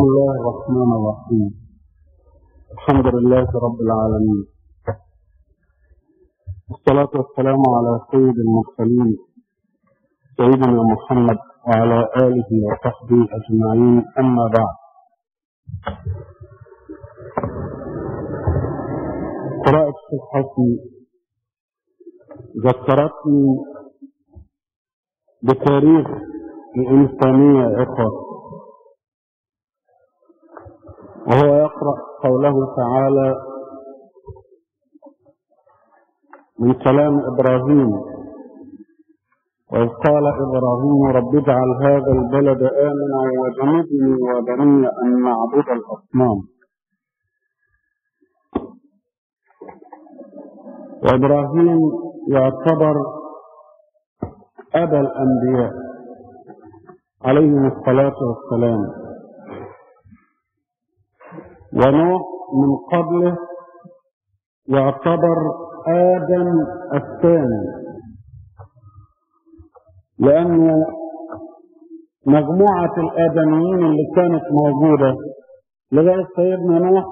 الله الرحمن الرحيم الحمد لله رب العالمين والصلاة والسلام على سيد المرسلين سيدنا محمد وعلى آله وصحبه أجمعين أما بعد قراءة صفحتي ذكرتني بتاريخ الإنسانية يا إخوة وهو يقرأ قوله تعالى من كلام إبراهيم وإذ قال إبراهيم رب اجعل هذا البلد آمنا وجنبني وبني أن نعبد الأصنام وإبراهيم يعتبر أبا الأنبياء عليهم الصلاة والسلام ونوح من قبله يعتبر آدم الثاني لأن مجموعة الآدميين اللي كانت موجودة لغاية سيدنا نوح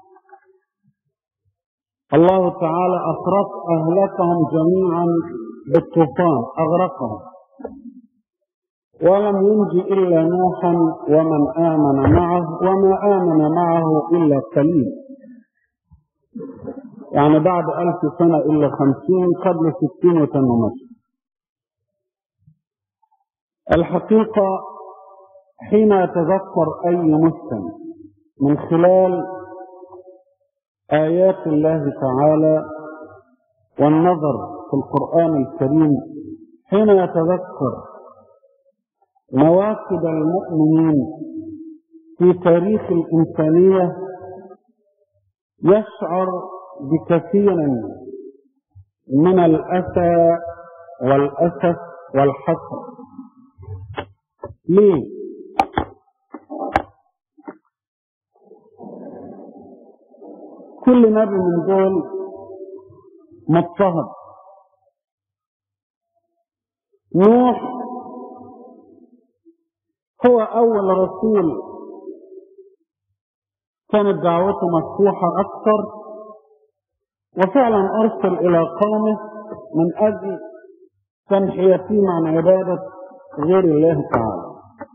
الله تعالى أخرق أهلكهم جميعا بالطوفان أغرقهم ولم ينج إلا نوحا ومن آمن معه وما آمن معه إلا قليل يعني بعد ألف سنة إلا خمسين قبل ستين وتنمشي الحقيقة حين يتذكر أي مسلم من خلال آيات الله تعالى والنظر في القرآن الكريم حين يتذكر مواكب المؤمنين في تاريخ الإنسانية يشعر بكثير من الأسى والأسف والحسر ليه؟ كل نبي من دول مضطهد نوح هو أول رسول كانت دعوته مفتوحة أكثر وفعلا أرسل إلى قومه من أجل تنحيتهم عن عبادة غير الله تعالى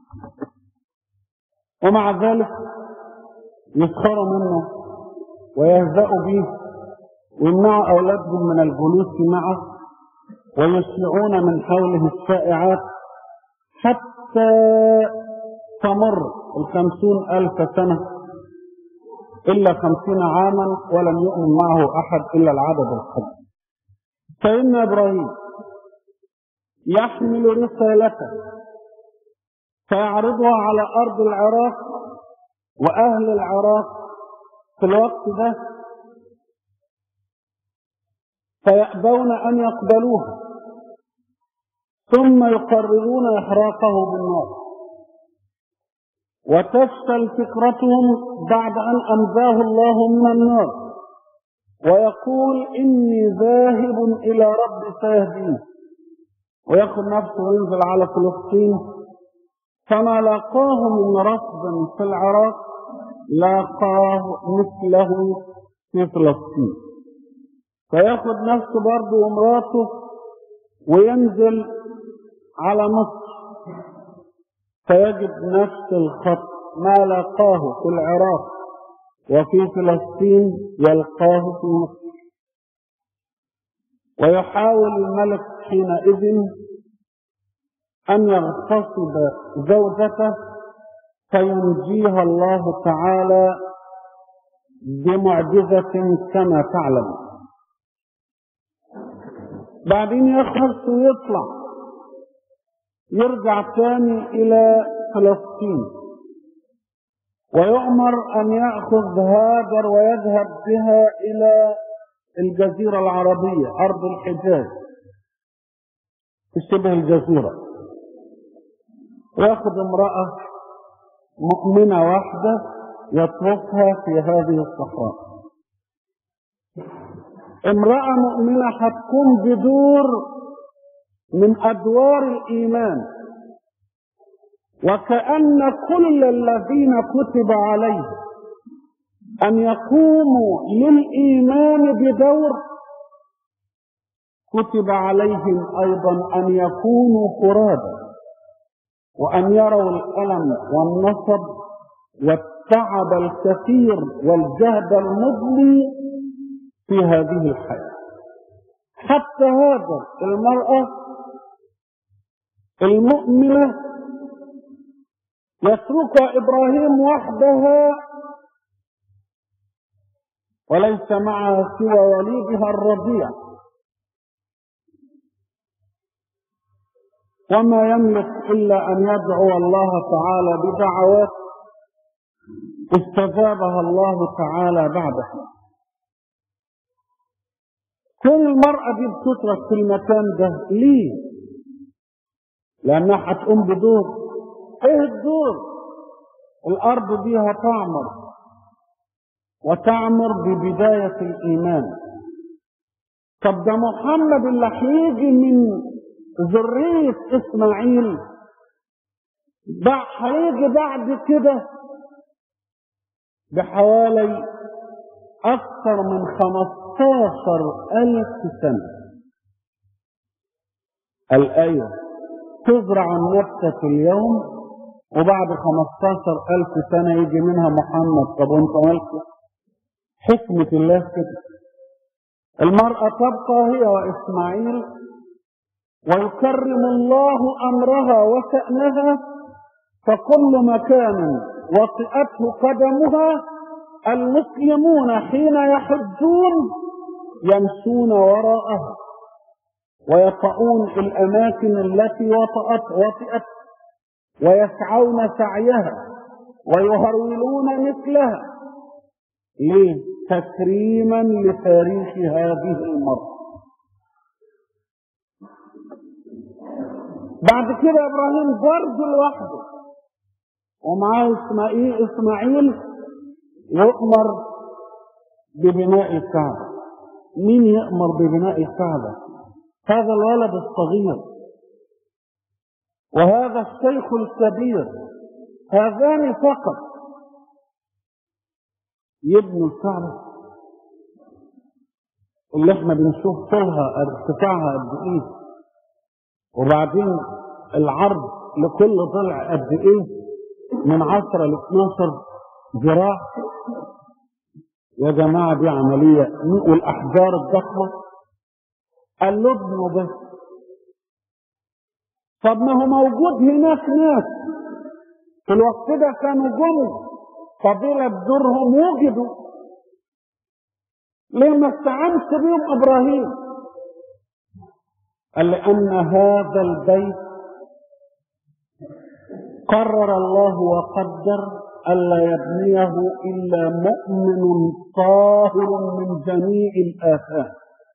ومع ذلك يسخروا منه ويهزأوا به ويمنعوا أولادهم من الجلوس معه ويشيعون من حوله الشائعات حتى تمر الخمسون ألف سنة إلا خمسين عاما ولم يؤمن معه أحد إلا العدد القليل فإن إبراهيم يحمل رسالته فيعرضها على أرض العراق وأهل العراق في الوقت ده فيأبون أن يقبلوها ثم يقررون إحراقه بالنار وتفشل فكرتهم بعد أن أنجاه الله من النار ويقول إني ذاهب إلى رب سيهدين ويأخذ نفسه وينزل على فلسطين فما لاقاه من رفض في العراق لاقاه مثله في فلسطين فياخذ نفسه برضه ومراته وينزل على مصر فيجد نفس الخط ما لاقاه في العراق وفي فلسطين يلقاه في مصر ويحاول الملك حينئذ أن يغتصب زوجته فينجيها الله تعالى بمعجزة كما تعلم بعدين يخلص ويطلع يرجع تاني إلى فلسطين ويؤمر أن يأخذ هاجر ويذهب بها إلى الجزيرة العربية أرض الحجاز في شبه الجزيرة ويأخذ امرأة مؤمنة واحدة يطرقها في هذه الصحراء امرأة مؤمنة هتقوم بدور من أدوار الإيمان وكأن كل الذين كتب عليهم أن يقوموا للإيمان بدور كتب عليهم أيضا أن يكونوا فرادى وأن يروا الألم والنصب والتعب الكثير والجهد المضني في هذه الحياة حتى هذا المرأة المؤمنة يتركها إبراهيم وحدها وليس معها سوى وليدها الرضيع وما يملك إلا أن يدعو الله تعالى بدعوات استجابها الله تعالى بعدها كل المرأة دي بتترك في المكان ده ليه؟ لأنها هتقوم بدور ايه الدور؟ الأرض دي هتعمر وتعمر ببداية الإيمان طب ده محمد اللي هيجي من ذرية إسماعيل هيجي بعد كده بحوالي أكثر من خمستاشر ألف سنة الآية تزرع النبتة اليوم وبعد خمستاشر ألف سنة يجي منها محمد طب وانت مالك حكمة الله كده المرأة تبقى هي وإسماعيل ويكرم الله أمرها وشأنها فكل مكان وطئته قدمها المسلمون حين يحجون يمشون وراءها ويطؤون الأماكن التي وطأت وطئت ويسعون سعيها ويهرولون مثلها ليه؟ تكريما لتاريخ هذه المرأة بعد كده ابراهيم برضه لوحده ومعاه اسماعيل اسماعيل يؤمر ببناء الكعبة مين يأمر ببناء الكعبة هذا الولد الصغير وهذا الشيخ الكبير هذان فقط يبنوا الكعبة اللي احنا بنشوف طولها ارتفاعها قد ايه وبعدين العرض لكل ضلع قد ايه من 10 ل 12 ذراع يا جماعة دي عملية والأحجار الضخمة اللبن بس طب ما هو موجود هناك ناس في الوقت ده كانوا جم قبيلة بدورهم وجدوا ليه ما استعنش بيهم إبراهيم قال لأن هذا البيت قرر الله وقدر ألا يبنيه إلا مؤمن طاهر من جميع الآفات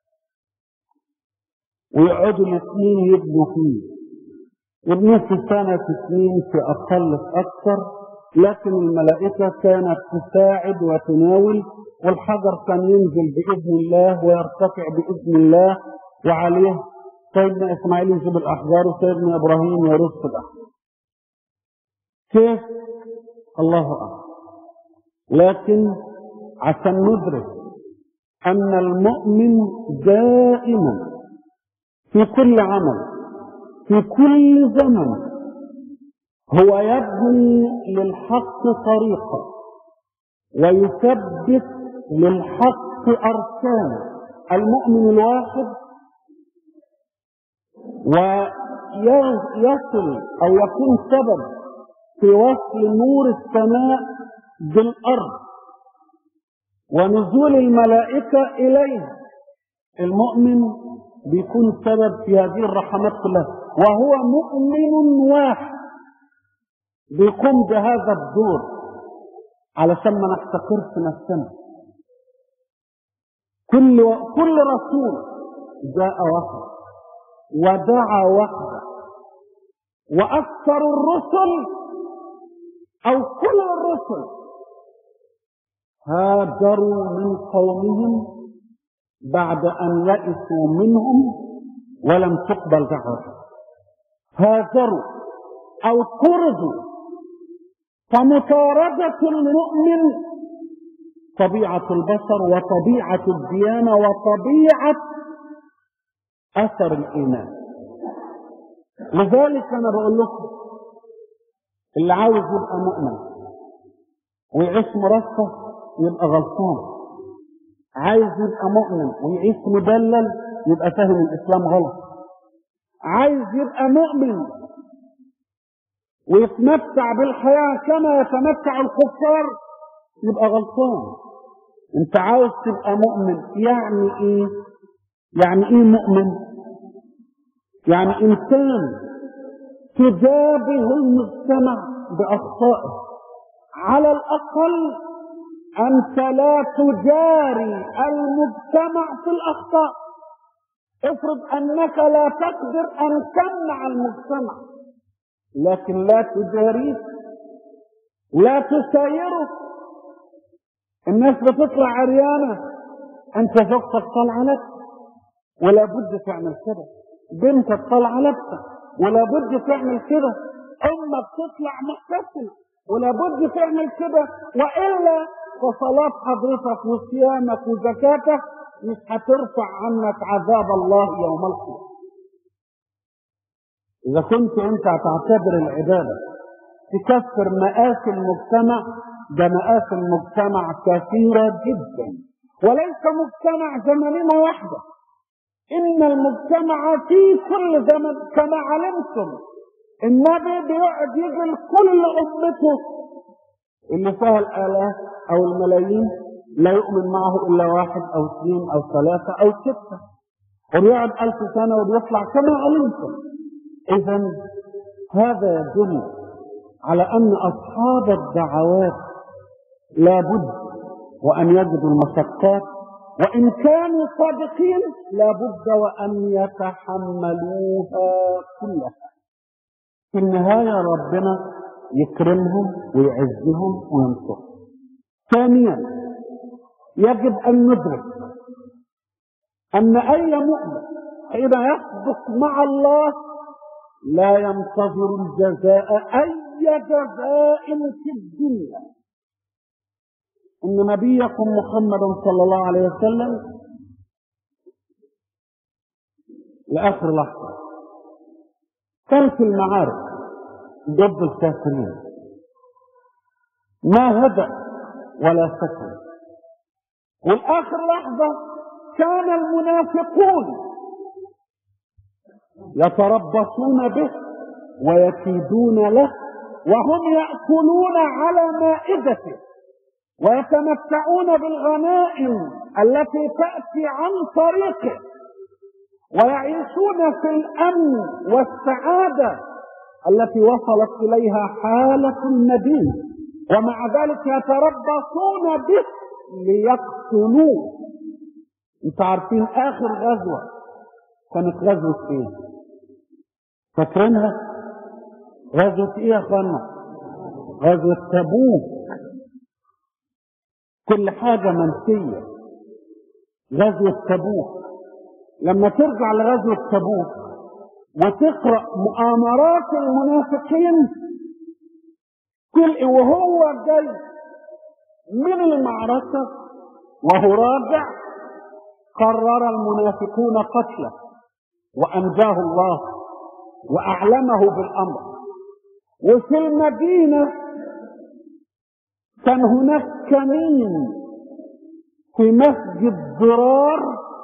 ويقعدوا الاثنين يبنوا فيه يبنوا في سنة اثنين في أقل في أكثر لكن الملائكة كانت تساعد وتناول والحجر كان ينزل بإذن الله ويرتفع بإذن الله وعليه سيدنا إسماعيل يجيب الأحجار وسيدنا إبراهيم يرص الأحجار كيف الله أعلم لكن عشان ندرك أن المؤمن دائما في كل عمل في كل زمن هو يبني للحق طريقة ويثبت للحق أركان المؤمن الواحد ويصل أو يكون سبب في وصل نور السماء بالأرض ونزول الملائكة إليه المؤمن بيكون سبب في هذه الرحمات كلها وهو مؤمن واحد بيقوم بهذا الدور علشان ما نحتقرش نفسنا كل و... كل رسول جاء وحده ودعا وحده واكثر الرسل او كل الرسل هاجروا من قومهم بعد ان يئسوا منهم ولم تقبل دعوتهم هاجروا أو طردوا فمطاردة المؤمن طبيعة البشر وطبيعة الديانة وطبيعة أثر الإيمان لذلك أنا بقول لكم اللي عاوز يبقى مؤمن ويعيش مرفه يبقى غلطان عايز يبقى مؤمن ويعيش مدلل يبقى فاهم الإسلام غلط عايز يبقى مؤمن ويتمتع بالحياة كما يتمتع الكفار يبقى غلطان انت عاوز تبقى مؤمن يعني ايه يعني ايه مؤمن يعني انسان تجابه المجتمع باخطائه على الاقل انت لا تجاري المجتمع في الاخطاء افرض انك لا تقدر ان تمنع المجتمع لكن لا تجاريه لا تسايره الناس بتطلع عريانة انت زوجتك طالعة لك ولا بد تعمل كده بنتك طالعة لابسة ولا بد تعمل كده امك تطلع محتسنة ولا بد تعمل كده والا فصلاة حضرتك وصيامك وزكاتك مش هترفع عنك عذاب الله يوم القيامة إذا كنت أنت هتعتبر العبادة تكسر مآسي المجتمع ده مآسي المجتمع كثيرة جدا وليس مجتمع زمننا واحدة إن المجتمع في كل زمن كما علمتم النبي بيقعد يجي لكل أمته اللي فيها الآلاف أو الملايين لا يؤمن معه إلا واحد أو اثنين أو ثلاثة أو ستة وبيقعد ألف سنة وبيطلع كما علمتم إذا هذا يدل على أن أصحاب الدعوات لابد وأن يجدوا المشقات وإن كانوا صادقين لابد وأن يتحملوها كلها في النهاية ربنا يكرمهم ويعزهم وينصرهم ثانيا يجب أن ندرك أن أي مؤمن حين يصدق مع الله لا ينتظر الجزاء أي جزاء في الدنيا إن نبيكم محمد صلى الله عليه وسلم لآخر لحظة كان في المعارك ضد الكافرين ما هدأ ولا سكن والآخر لحظة كان المنافقون يتربصون به ويكيدون له وهم يأكلون على مائدته ويتمتعون بالغنائم التي تأتي عن طريقه ويعيشون في الأمن والسعادة التي وصلت إليها حالة النبي ومع ذلك يتربصون به ليقتلوه انتوا عارفين آخر غزوة كانت غزوة ايه؟ فاكرينها؟ غزوة ايه يا اخوانا؟ غزوة تبوك كل حاجة منسية غزوة تبوك لما ترجع لغزوة تبوك وتقرأ مؤامرات المنافقين كل وهو جاي من المعركة وهو راجع قرر المنافقون قتله وأنجاه الله وأعلمه بالأمر وفي المدينة كان هناك كمين في مسجد ضرار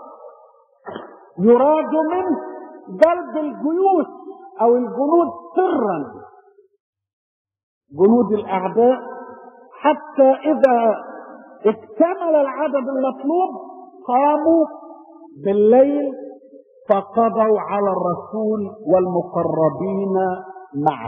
يراد منه جلب الجيوش أو الجنود سرا جنود الأعداء حتى إذا اكتمل العدد المطلوب قاموا بالليل فقضوا على الرسول والمقربين معه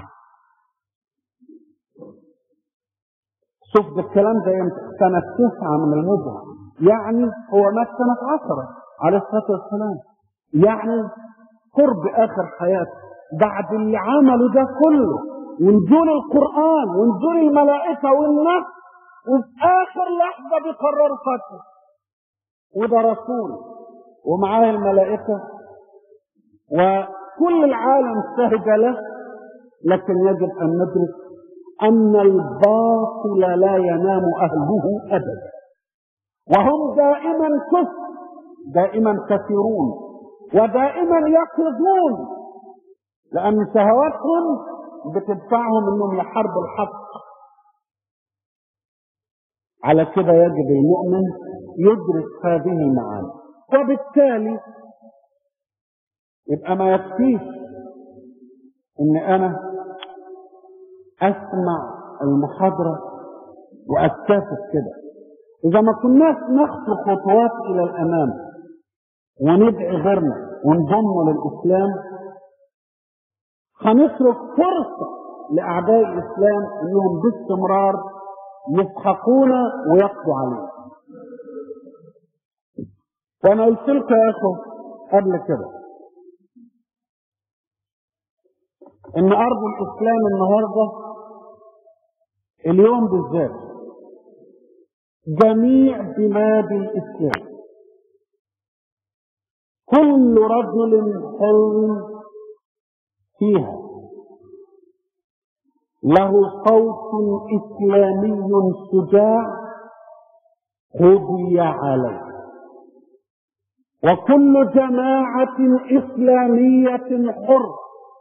شوف ده الكلام ده سنة تسعة من المدة يعني هو مات سنة عشرة عليه الصلاة والسلام يعني قرب آخر حياته بعد اللي عملوا ده كله ونزول القرآن ونزول الملائكة والناس وفي آخر لحظة بيقرروا قتله وده رسول ومعاه الملائكة وكل العالم شهد له لكن يجب أن ندرك أن الباطل لا ينام أهله أبدا وهم دائما كثر دائما كثيرون ودائما يقظون لأن شهواتهم بتدفعهم انهم يحاربوا الحق على كده يجب المؤمن يدرك هذه المعاني وبالتالي يبقى ما يكفيش ان انا اسمع المحاضرة واتكافف كده اذا ما كناش نخطو خطوات الى الامام وندعي غيرنا ونضم للاسلام هنترك فرصة لأعداء الإسلام أنهم باستمرار يسحقونا ويقضوا علينا. وأنا قلت لكم يا أخو قبل كده إن أرض الإسلام النهاردة اليوم بالذات جميع بلاد الإسلام كل رجل حر فيها له صوت إسلامي شجاع قضي عليه وكل جماعة إسلامية حرة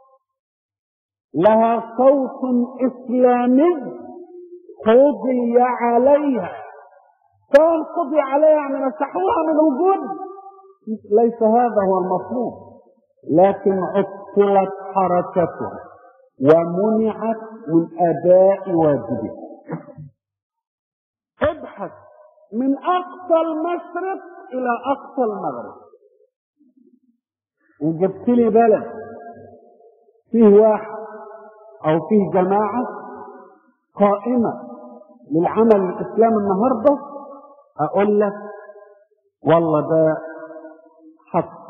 لها صوت إسلامي قضي عليها كان قضي عليها يعني مسحوها من وجود ليس هذا هو المطلوب لكن عطلت حركتها ومنعت من اداء واجبها ابحث من اقصى المشرق الى اقصى المغرب ان جبت لي بلد فيه واحد او فيه جماعه قائمه للعمل الاسلامي النهارده اقول لك والله ده حق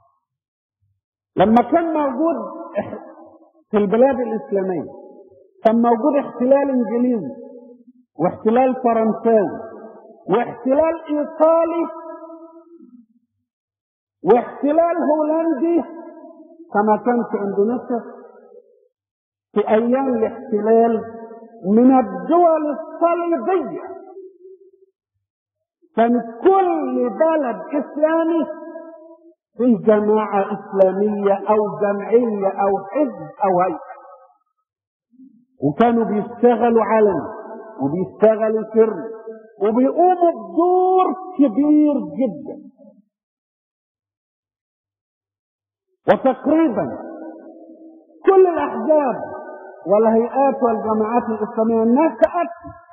لما كان موجود في البلاد الإسلامية كان موجود احتلال إنجليزي واحتلال فرنساوي واحتلال إيطالي واحتلال هولندي كما كان في إندونيسيا في أيام الاحتلال من الدول الصليبية كان كل بلد إسلامي فيه جماعة إسلامية أو جمعية أو حزب أو هيئة وكانوا بيشتغلوا علني وبيشتغلوا سر وبيقوموا بدور كبير جدا وتقريبا كل الأحزاب والهيئات والجماعات الإسلامية نشأت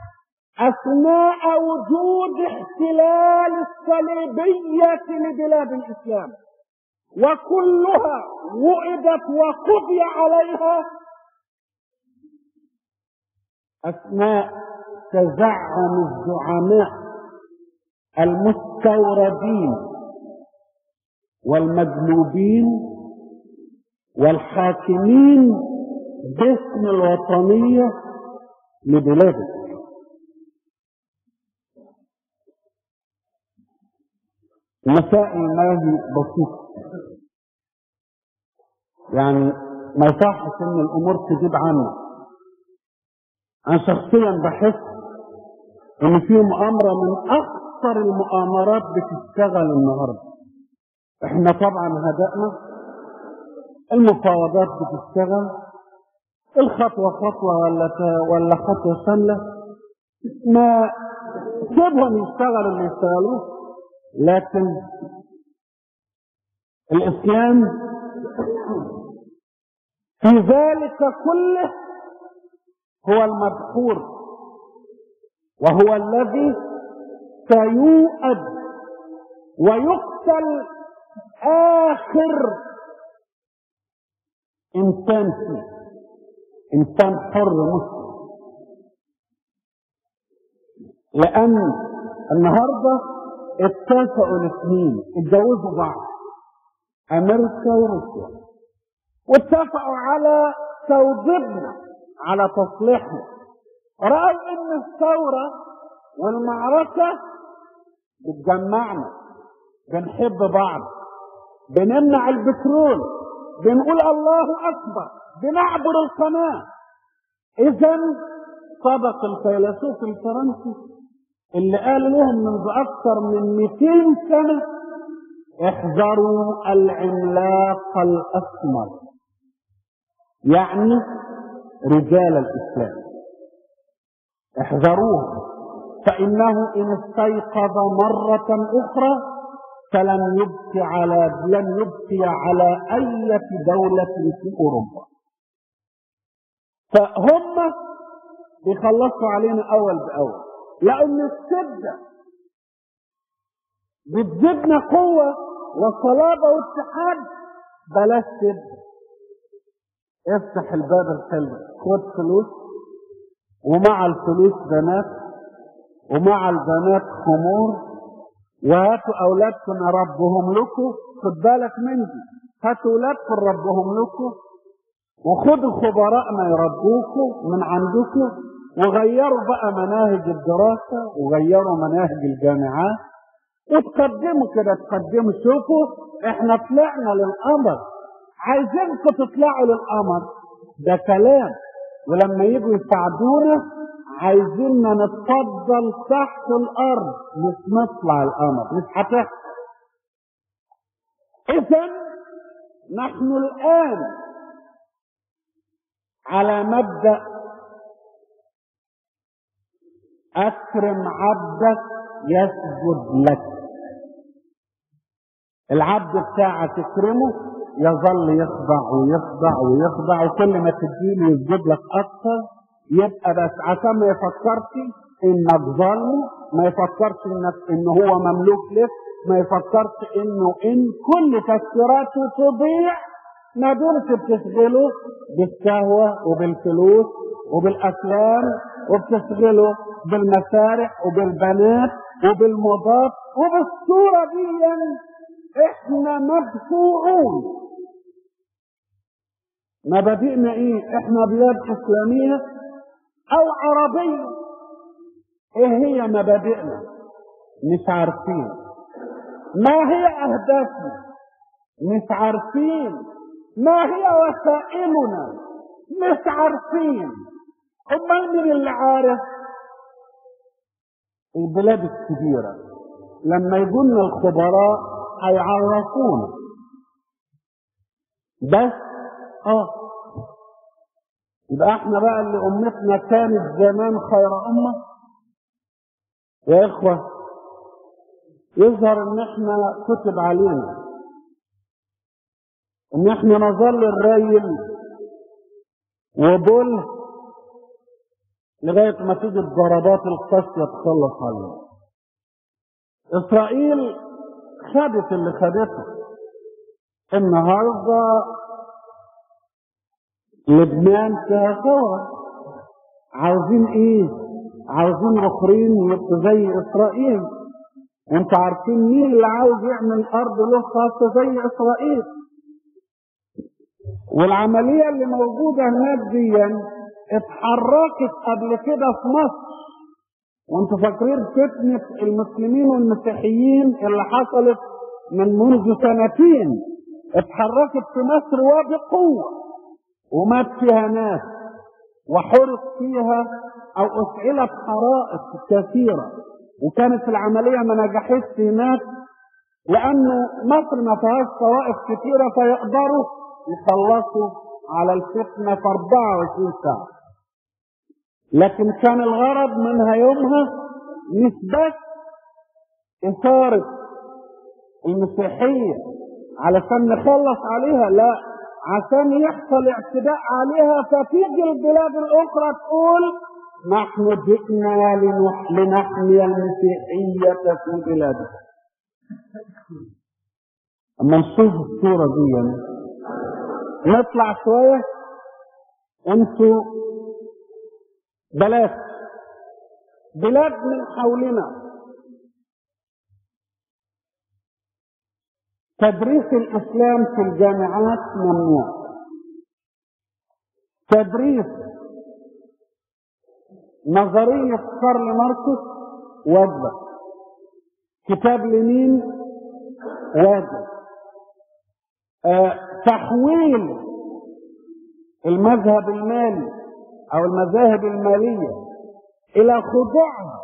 أثناء وجود احتلال الصليبية لبلاد الإسلام وكلها وئدت وقضي عليها اثناء تزعم الزعماء المستوردين والمجلوبين والحاكمين باسم الوطنيه لبلادهم مسائل ما هي بسيطه يعني ما يصحش ان الامور تجيب عنه انا شخصيا بحس ان في مؤامرة من اخطر المؤامرات بتشتغل النهاردة احنا طبعا هدأنا المفاوضات بتشتغل الخطوة خطوة ولا ولا خطوة شاملة ما سيبهم يشتغلوا اللي يشتغلوه لكن الاسلام في ذلك كله هو المدحور وهو الذي سيوأد ويقتل آخر إنسان فيه إنسان حر مسلم لأن النهاردة اتفقوا الاثنين اتجوزوا بعض أمريكا وروسيا واتفقوا على توجيبنا على تصليحنا رأوا ان الثورة والمعركة بتجمعنا بنحب بعض بنمنع البترول بنقول الله اكبر بنعبر القناة إذا صدق الفيلسوف الفرنسي اللي قال لهم منذ أكثر من 200 سنة احذروا العملاق الأسمر يعني رجال الإسلام احذروه فإنه إن استيقظ مرة أخرى فلن يبقي على لن يبقي على أي دولة في أوروبا فهم بيخلصوا علينا أول بأول لأن الشدة بتجيبنا قوة وصلابة واتحاد بلاش شدة افتح الباب الحلو خد فلوس ومع الفلوس بنات ومع البنات خمور وهاتوا اولادكم ربهم لكم خد بالك من دي هاتوا اولادكم ربهم لكم وخدوا خبراءنا يربوكم من عندكم وغيروا بقى مناهج الدراسة وغيروا مناهج الجامعات وتقدموا كده تقدموا شوفوا احنا طلعنا للقمر عايزينكم تطلعوا للقمر ده كلام ولما يجوا يساعدونا عايزيننا نتفضل تحت الارض مش نطلع القمر مش هتحصل اذا نحن الان على مبدا اكرم عبدك يسجد لك العبد بتاعك تكرمه يظل يخضع ويخضع ويخضع وكل ما تديله يسجد لك اكثر يبقى بس عشان ما يفكرش انك ظالم ما يفكرش انك ان هو مملوك لك ما يفكرش انه ان كل تفسيراته تضيع ما دمت بتشغله بالشهوة وبالفلوس وبالافلام وبتشغله بالمسارح وبالبنات وبالمضاد وبالصورة دي احنا مدفوعون مبادئنا ايه احنا بلاد اسلامية او عربية ايه هي مبادئنا مش عارفين ما هي اهدافنا مش عارفين ما هي وسائلنا مش عارفين امال مين اللي عارف البلاد الكبيرة لما يقولنا الخبراء هيعرفونا بس اه يبقى احنا بقى اللي امتنا كانت زمان خير امة يا اخوة يظهر ان احنا كتب علينا ان احنا نظل الرايل وبول لغاية ما تيجي الضربات القاسية تخلص علينا اسرائيل خدت اللي خدته النهارده لبنان فيها ثورة عاوزين ايه؟ عاوزين اخرين يبقوا زي اسرائيل وانتوا عارفين مين اللي عاوز يعمل ارض له خاصة زي اسرائيل والعملية اللي موجودة هناك دي اتحركت قبل كده في مصر وانتوا فاكرين فتنة المسلمين والمسيحيين اللي حصلت من منذ سنتين اتحركت في مصر وبقوة ومات فيها ناس وحرق فيها او اشعلت حرائق كثيرة وكانت العملية ما نجحتش هناك لان مصر ما فيهاش طوائف كثيرة فيقدروا يخلصوا على الفتنة في 24 ساعة لكن كان الغرض منها يومها مش بس إثارة المسيحية علشان نخلص عليها لا عشان يحصل اعتداء عليها فتيجي البلاد الأخرى تقول نحن جئنا لنح- لنحمي المسيحية في بلادنا أما نشوف الصورة دي يعني. نطلع شوية انتوا بلاش بلاد من حولنا تدريس الإسلام في الجامعات ممنوع تدريس نظرية كارل ماركس واجبة كتاب لينين واجب آه، تحويل المذهب المالي او المذاهب المالية الى خضوعها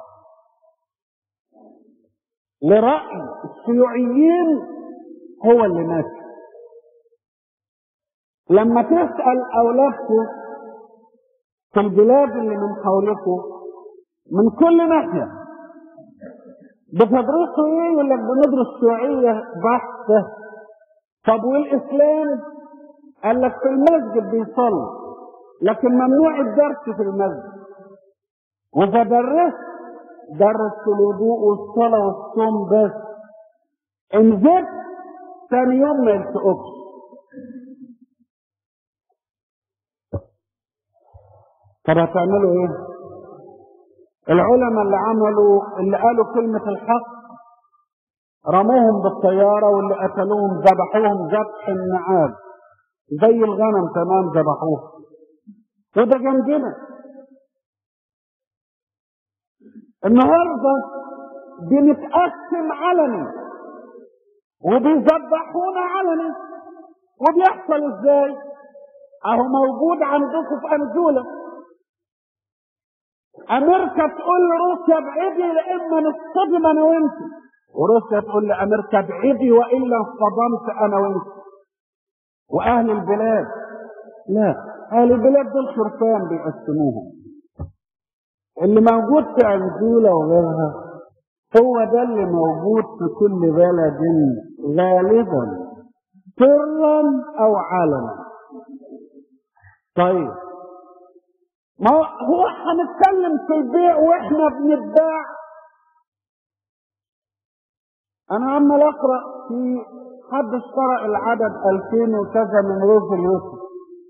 لرأي الشيوعيين هو اللي ماشي لما تسأل أولادكم في البلاد اللي من حولكم من كل ناحية بتدرسوا ايه يقول لك بندرس شيوعية بحتة طب والإسلام قال لك في المسجد بيصلي لكن ممنوع الدرس في المسجد وإذا درست درس الوضوء والصلاة والصوم بس إن زدت ثاني يوم ما يلتقوكش طب هتعملوا ايه؟ العلماء اللي عملوا اللي قالوا كلمة الحق رموهم بالطيارة واللي قتلوهم ذبحوهم ذبح النعام زي الغنم تمام ذبحوه وده جنبنا النهارده بنتقسم علني وبيذبحونا علني وبيحصل ازاي؟ اهو موجود عندكم في انجولا امريكا تقول لروسيا ابعدي لاما نصطدم انا وانت وروسيا تقول لامريكا ابعدي والا انصدمت انا وانت واهل البلاد لا اهل البلاد دول شرفان بيقسموهم اللي موجود في انجولا وغيرها هو ده اللي موجود في كل بلد غالبا سرا او علنا طيب ما هو هنتكلم في البيع واحنا بنتباع انا عمال اقرا في حد اشترى العدد 2000 وكذا من روز اليوسف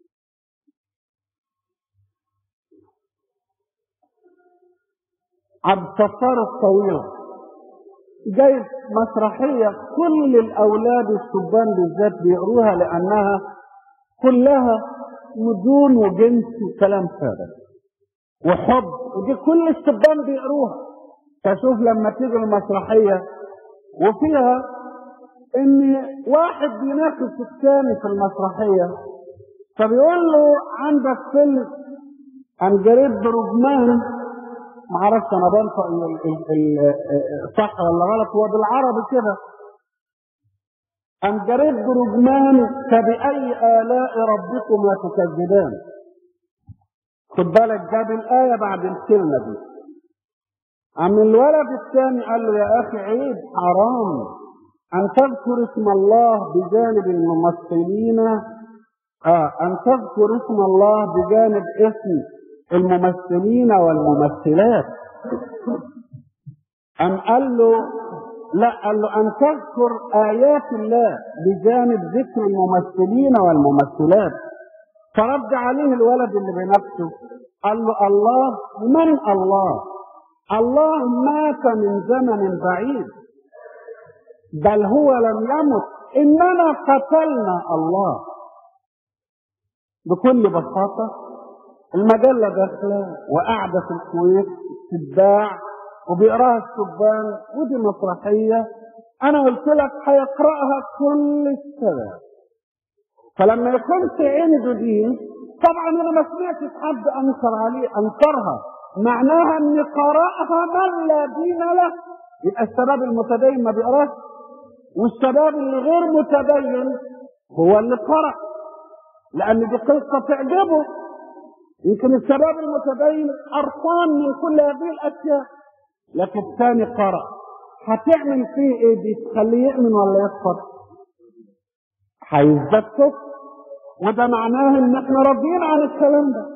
عبد الستار الطويل جايب مسرحية كل الأولاد الشبان بالذات بيقروها لأنها كلها نجوم وجنس وكلام فارغ وحب ودي كل الشبان بيقروها فشوف لما تيجي المسرحية وفيها ان واحد بيناقش الثاني في المسرحية فبيقول له عندك فيلم عن جريد برجمان معرفش انا بنطق صح ولا غلط هو بالعربي كده أم جريد برجمان فبأي آلاء ربكما تكذبان خد بالك جاب الآية بعد الكلمة دي أم الولد الثاني قال له يا أخي عيب حرام أن تذكر اسم الله بجانب الممثلين آه أن تذكر اسم الله بجانب اسم الممثلين والممثلات أم قال له لا قال له أن تذكر آيات الله بجانب ذكر الممثلين والممثلات فرد عليه الولد اللي بنفسه قال له الله من الله الله مات من زمن بعيد بل هو لم يمت إننا قتلنا الله بكل بساطة المجلة داخلة وقاعدة في الكويت تتباع وبيقراها الشبان ودي مسرحية أنا قلت لك هيقرأها كل الشباب فلما يكونش عنده دين طبعا أنا ما سمعتش حد أنكر عليه أنكرها معناها إن قرأها من لا دين له يبقى الشباب المتدين ما بيقراش والشباب اللي غير متدين هو اللي قرأ لأن دي قصة تعجبه يمكن الشباب المتدين قرفان من كل هذه الأشياء لكن الثاني قرأ هتعمل فيه ايه دي تخليه يؤمن ولا يكفر هيزداد كفر وده معناه ان احنا راضيين عن الكلام ده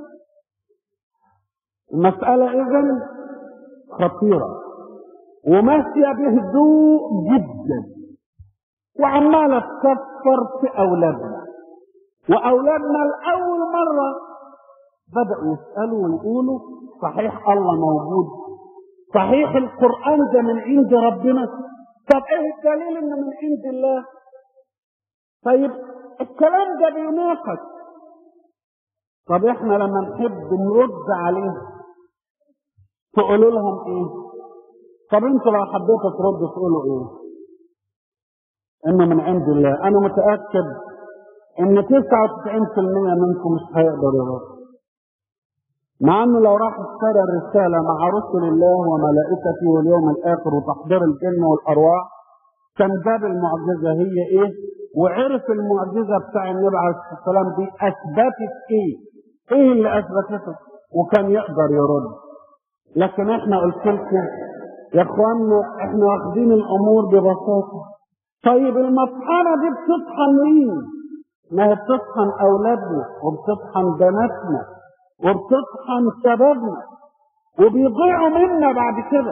المسألة اذا خطيرة وماشية بهدوء جدا وعمالة تكفر في اولادنا واولادنا لاول مرة بدأوا يسألوا ويقولوا صحيح الله موجود صحيح القرآن ده من عند ربنا طب ايه الدليل انه من عند الله طيب الكلام ده بيناقش طب احنا لما نحب نرد عليه تقولوا لهم ايه طب انتوا لو حبيتوا تردوا تقولوا ايه انه من عند الله انا متاكد ان 99% منكم مش هيقدر يرد مع انه لو راح اشترى الرسالة مع رسل الله وملائكته واليوم الاخر وتحضير الجن والارواح كان باب المعجزة هي ايه وعرف المعجزة بتاع النبي عليه الصلاة والسلام دي اثبتت ايه ايه اللي اثبتته وكان يقدر يرد لكن احنا قلت لكم يا اخوانا احنا واخدين الامور ببساطة طيب المطحنة دي بتطحن مين ما هي بتطحن اولادنا وبتطحن بناتنا وبتطحن شبابنا وبيضيعوا منا بعد كده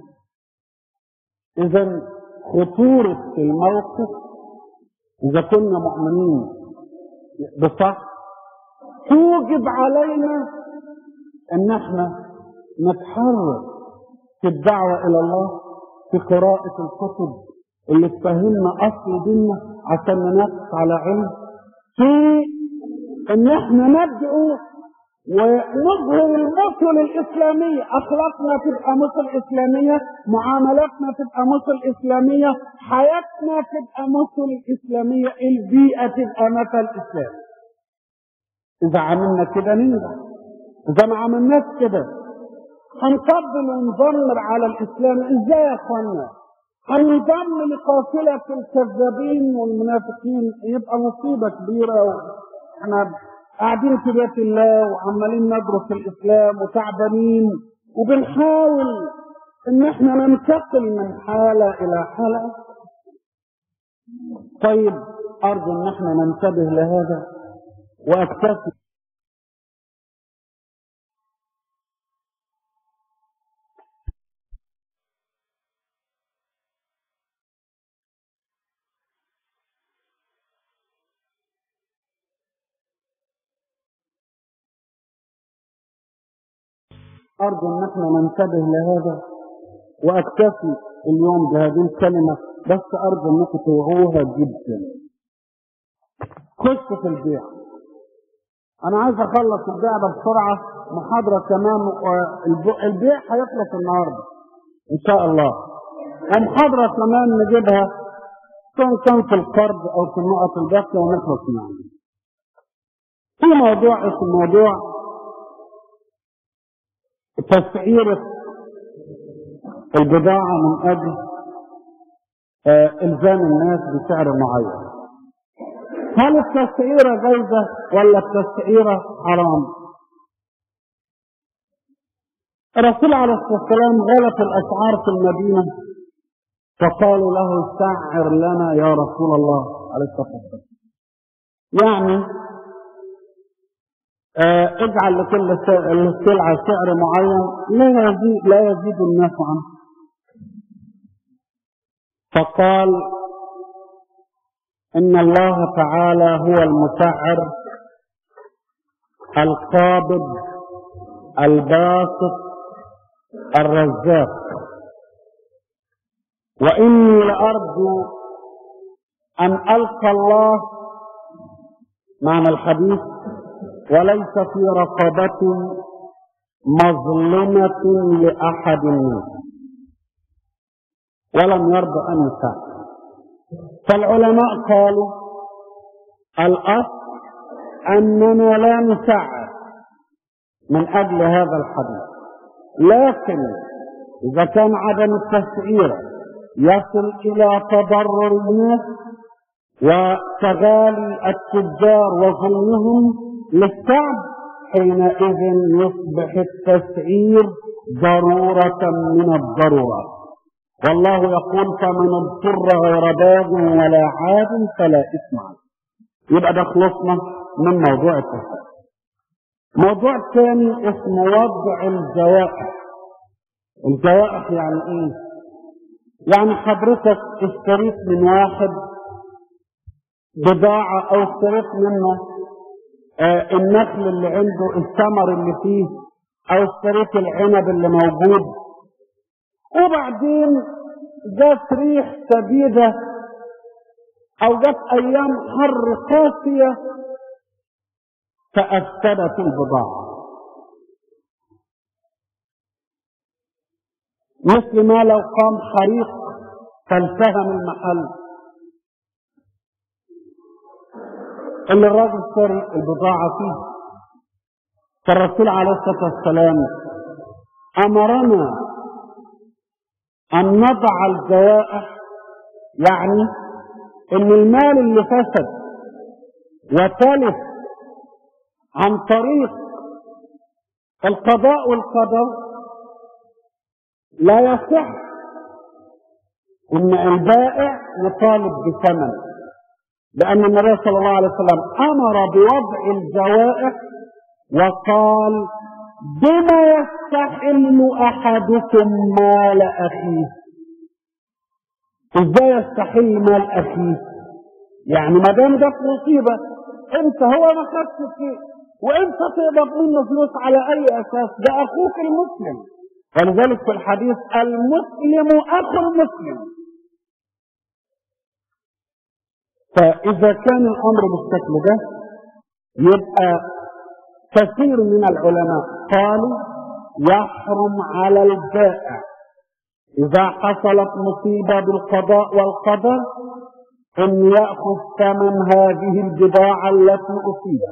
اذا خطورة الموقف اذا كنا مؤمنين بصح توجب علينا ان احنا نتحرك في الدعوة الى الله في قراءة الكتب اللي تفهمنا اصل ديننا عشان ننافس على علم في ان احنا ندعو ونظهر المثل الإسلامية أخلاقنا تبقى مثل إسلامية معاملاتنا تبقى مثل إسلامية حياتنا تبقى مثل إسلامية البيئة تبقى مثل إسلامي إذا عملنا كده ننجح إذا ما عملناش كده هنفضل ونضمر على الإسلام إزاي يا إخوانا هننضم لقافلة الكذابين والمنافقين يبقى مصيبة كبيرة واحنا قاعدين في بيت الله وعمالين ندرس الاسلام وتعبانين وبنحاول ان احنا ننتقل من حاله الى حاله طيب ارجو ان احنا ننتبه لهذا واكتفي أرجو أن احنا ننتبه لهذا وأكتفي اليوم بهذه الكلمة بس أرجو أنكم توعوها جدا خش في البيع أنا عايز أخلص البيع ده بسرعة محاضرة كمان البيع هيخلص النهاردة إن شاء الله ومحاضرة كمان نجيبها سواء كان في القرض أو في النقط الباقية ونخلص منها في موضوع اسمه موضوع تسعيرة البضاعة من أجل آه إلزام الناس بسعر معين هل التسعيرة جيدة ولا التسعيرة حرام الرسول عليه الصلاة والسلام غلط الأسعار في المدينة فقالوا له سعر لنا يا رسول الله عليه الصلاة والسلام يعني آه اجعل لكل سلعة سعر معين لا يزيد لا يزيد الناس عنه فقال إن الله تعالى هو المسعر القابض الباسط الرزاق وإني لأرجو أن ألقى الله معنى الحديث وليس في رقبة مظلمة لأحد الناس ولم يرضى أن يساعد فالعلماء قالوا الأصل أننا لا نساعد من أجل هذا الحديث لكن إذا كان عدم التسعير يصل إلى تضرر الناس وتغالي التجار وظلمهم للشعب حينئذ يصبح التسعير ضرورة من الضرورات والله يقول فمن اضطر غير باغ ولا عاد فلا إثم عليه يبقى ده خلصنا من موضوع التسعير موضوع ثاني اسمه وضع الجوائح الجوائح يعني ايه يعني حضرتك اشتريت من واحد بضاعة او اشتريت منه آه النخل اللي عنده الثمر اللي فيه او اشتريت العنب اللي موجود وبعدين جت ريح شديدة او جت ايام حر قاسية فافسدت البضاعة مثل ما لو قام حريق فالتهم المحل اللي الراجل شاري البضاعة فيه فالرسول عليه الصلاة والسلام أمرنا أن نضع الجوائح يعني إن المال اللي فسد وتلف عن طريق القضاء والقدر لا يصح ان البائع يطالب بثمن لان النبي صلى الله عليه وسلم امر بوضع الجوائح وقال بما يستحل احدكم مال اخيه ازاي يستحل مال اخيه يعني ما دام ده في مصيبه انت هو ما خدش شيء وانت تقبض منه فلوس على اي اساس ده اخوك المسلم ولذلك في الحديث المسلم اخو المسلم فاذا كان الامر بالشكل ده يبقى كثير من العلماء قالوا يحرم على البائع اذا حصلت مصيبه بالقضاء والقدر ان ياخذ ثمن هذه البضاعه التي اصيبت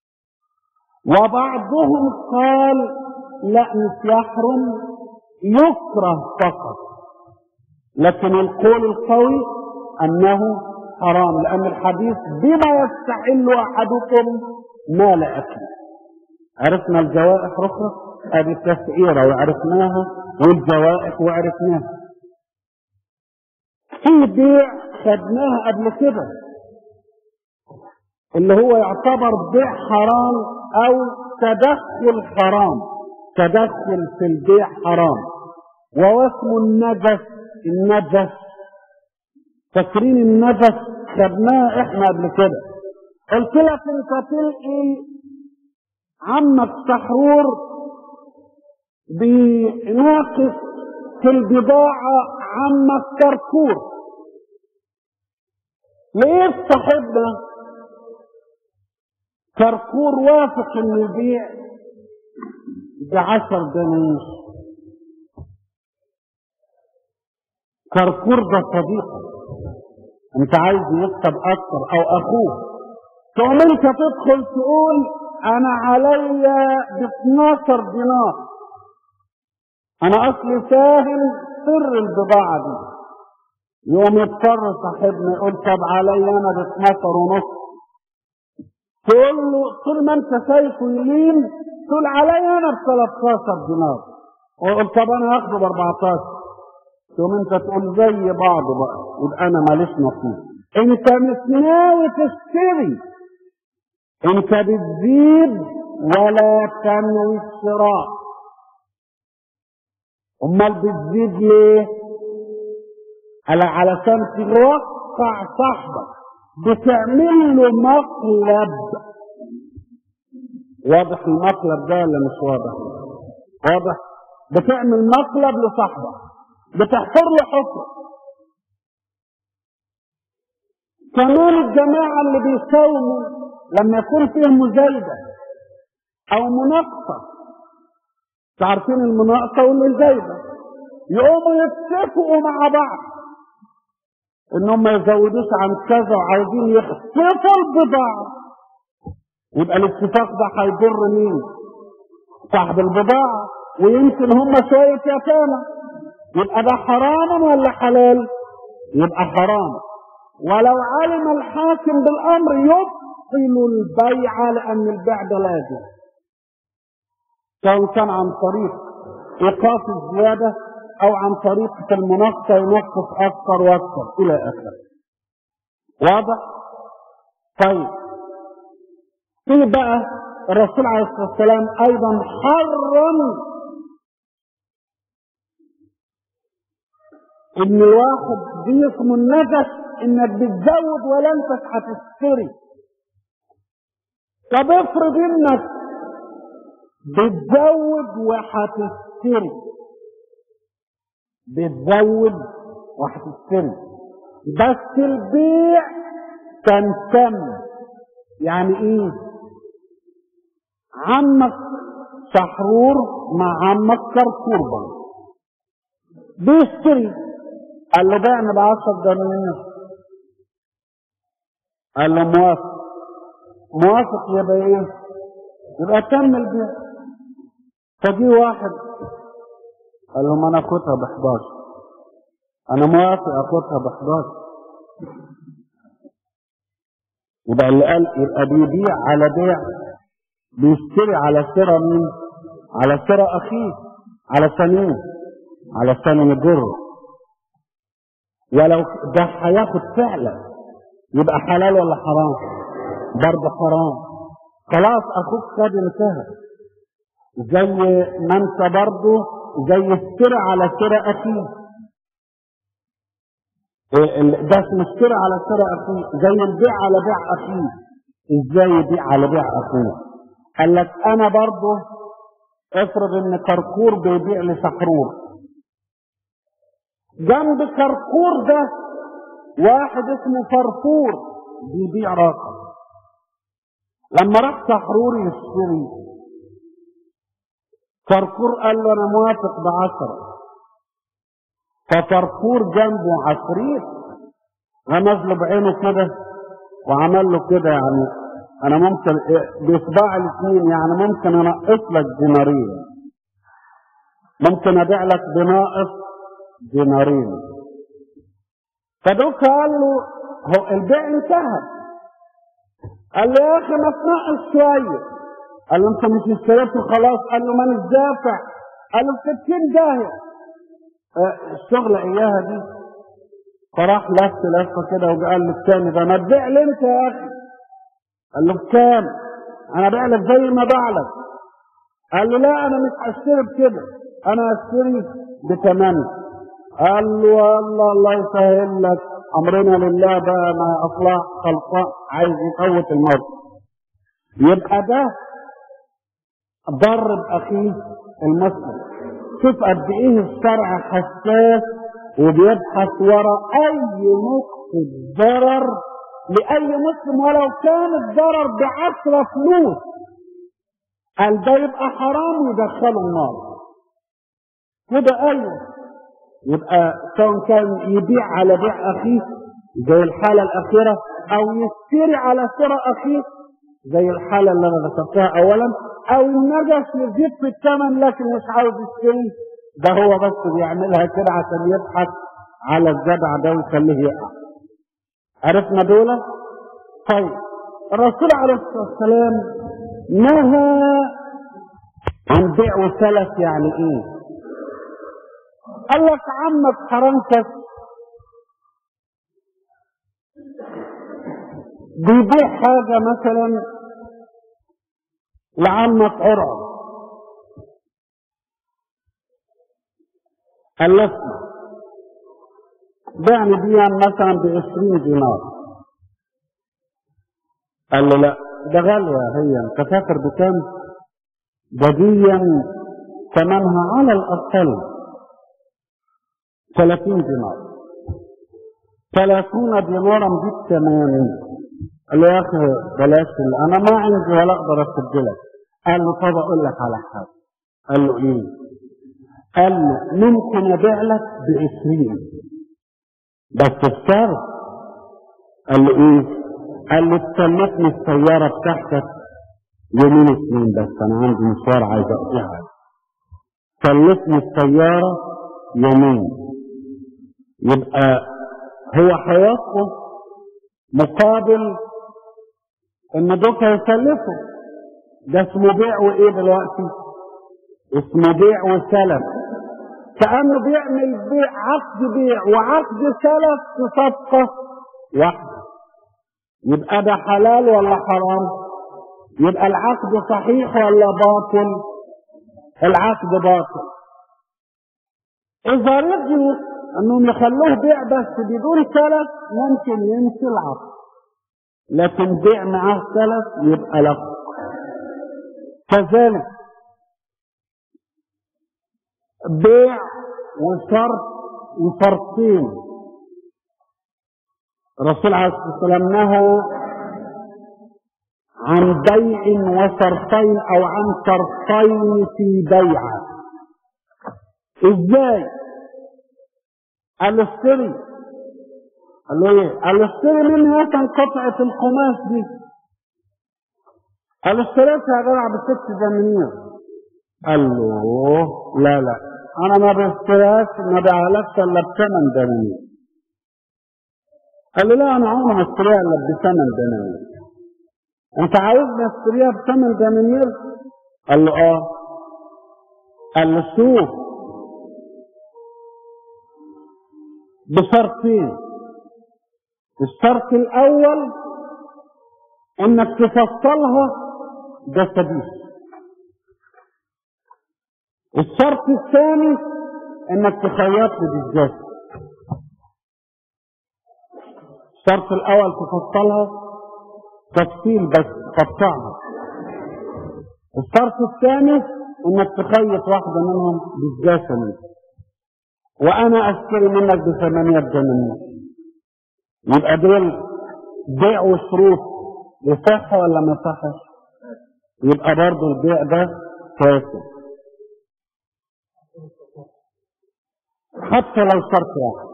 وبعضهم قال لا مش يحرم يكره فقط لكن القول القوي انه حرام لان الحديث بما يستحل احدكم مال اكل عرفنا الجوائح اخرى هذه التسعيره وعرفناها والجوائح وعرفناها في بيع خدناها قبل كده اللي هو يعتبر بيع حرام او تدخل حرام تدخل في البيع حرام وهو اسمه النجس النجس فاكرين النجس خدناه احنا قبل كده قلت لك انت تلقي عمك سحرور بناقص في البضاعة عمك كركور ليه صاحبنا كركور وافق انه يبيع بعشر دنانير كركور ده صديقه انت عايز يكسب اكتر او اخوه تقوم انت تدخل تقول انا عليا ب 12 دينار انا اصلي فاهم سر البضاعه دي يوم يضطر صاحبنا يقول طب عليا انا ب 12 ونص تقول له طول ما انت شايفه يمين تقول عليا انا ب 13 دينار ويقول طب انا هاخده ب 14 تقوم انت تقول زي بعض بقى يبقى انا ماليش نصيب انت مش ناوي تشتري انت بتزيد ولا تنوي الشراء امال بتزيد ليه على علشان توقع صاحبك بتعمل له مقلب واضح المقلب ده ولا مش واضح واضح بتعمل مقلب لصاحبك بتحفر له حفرة كمان الجماعة اللي بيساوموا لما يكون فيه مزايدة أو مناقصة تعرفين المناقصة والمزايدة يقوموا يتفقوا مع بعض انهم ما يزودوش عن كذا وعايزين يخففوا البضاعة يبقى الاتفاق ده هيضر مين؟ صاحب البضاعة ويمكن هم شوية يتامى يبقى ده حرام ولا حلال؟ يبقى حرام ولو علم الحاكم بالامر يبطل البيع لان البيع ده لازم سواء كان عن طريق ايقاف الزياده او عن طريق المناقصه ينقص اكثر واكثر الى اخره واضح طيب في بقى الرسول عليه الصلاه والسلام ايضا حرم ان الواحد بيكم النفس انك بتزود ولا انت هتشتري طب افرض انك بتزود وهتشتري بتزود وهتشتري بس البيع كان تم يعني ايه عمك سحرور مع عمك كركور بقى بيشتري قال له بيعني ب 10 دنانير قال له موافق موافق يبقى ايه يبقى تم البيع فجي واحد قال له ما انا اخدها ب 11 انا موافق اخدها ب 11 يبقى اللي قال يبقى بيبيع على بيع بيشتري على شراء مين؟ على شراء اخيه علشان ايه؟ علشان يجره ولو ده هياخد فعلا يبقى حلال ولا حرام؟ برضه حرام خلاص اخوك خد انتهى زي ما انت برضه زي الشراء على شراء اخيه ده اسمه الشراء على شراء اخيه زي البيع على بيع اخيه ازاي يبيع على بيع اخوه قال لك انا برضه افرض ان كركور بيبيع لسحرور جنب كركور ده واحد اسمه فرفور بيبيع رقم لما راح سحرور يشتري فرفور قال له انا موافق بعشرة ففرفور جنبه عفريت غمز له بعينه كده وعمل له كده يعني انا ممكن باصبع الاثنين يعني ممكن انقص لك دينارين ممكن ابيع لك بناقص دينارين فدوك قال له هو البيع انتهى قال له يا اخي ما تنقص شويه قال له انت مش اشتريته خلاص قال له ما انا دافع قال له 60 داهيه اه الشغله اياها دي فراح لف لفه كده وقال للثاني ده ما تبيع لي انت يا اخي قال له بكام؟ انا ابيع لك زي ما باع لك قال له لا انا مش هشتري بكده انا هشتري بثمانية قال له والله الله يسهل لك امرنا لله بقى ما اصلاح خلقاء عايز يفوت الموت يبقى ده ضر باخيه المسلم شوف قد ايه الشرع حساس وبيبحث وراء اي نقطة ضرر لأي مسلم ولو كان الضرر بعشرة فلوس قال ده يبقى حرام ويدخله النار كده أيوه يبقى سواء كان يبيع على بيع أخيه زي الحالة الأخيرة أو يشتري على شراء أخيه زي الحالة اللي أنا ذكرتها أولا أو النجس يزيد في الثمن لكن مش عاوز يشتري ده هو بس بيعملها كده عشان يبحث على الجدع ده ويخليه يقع عرفنا دول طيب الرسول عليه الصلاة والسلام نهى عن بيع وسلف يعني ايه قال لك عمك حرمتك بيبيع حاجة مثلا لعمك عرعر قال له اسمع بعني دي مثلا بعشرين دينار قال له لا ده غالية هي انت فاكر بكام؟ ده ديا ثمنها على الأقل ثلاثين دينار ثلاثون دينارا بالثمانين قال له يا أخي بلاش أنا ما عندي ولا أقدر أسجلك قال له طب أقول لك على حاجة قال له إيه؟ قال له ممكن أبيع لك بعشرين بس بشرط قال له ايه قال له تسلفني السيارة بتاعتك يومين اثنين بس انا عندي مشوار عايز اقضيها سلفني السيارة يومين يبقى هو هيطلب مقابل ان دوك هيسلفه ده اسمه بيع وايه دلوقتي اسمه بيع وسلف كأنه بيعمل بيع عقد بيع وعقد سلف في صفقة واحدة يبقى ده حلال ولا حرام يبقى العقد صحيح ولا باطل العقد باطل إذا رجعوا أنهم يخلوه بيع بس بدون سلف ممكن ينسي العقد لكن بيع معاه سلف يبقى له كذلك بيع وشرط وشرطين الرسول عليه الصلاه والسلام نهى عن بيع وشرطين او عن شرطين في بيعه ازاي قال له اشتري قال له ايه قال له اشتري منها مثلا قطعه القماش دي قال له اشتريتها يا جدع بست دنانير قال له لا لا انا ما بشتريهاش ما بعلكش الا بثمن دنانير قال له لا انا عمري ما اشتريها الا بثمن دنانير انت عايزني اشتريها بثمن دنانير قال له اه قال له شوف بشرطين الشرط الاول انك تفصلها جسديا الشرط الثاني انك تخيط لي بالجسد الشرط الاول تفصلها تفصيل بس قطعها الشرط الثاني انك تخيط واحدة منهم بالجسد وانا اشتري منك بثمانية جنيه يبقى دول بيع وشروط يصح ولا ما يصحش يبقى برضه البيع ده فاسد حتى لو شرط واحد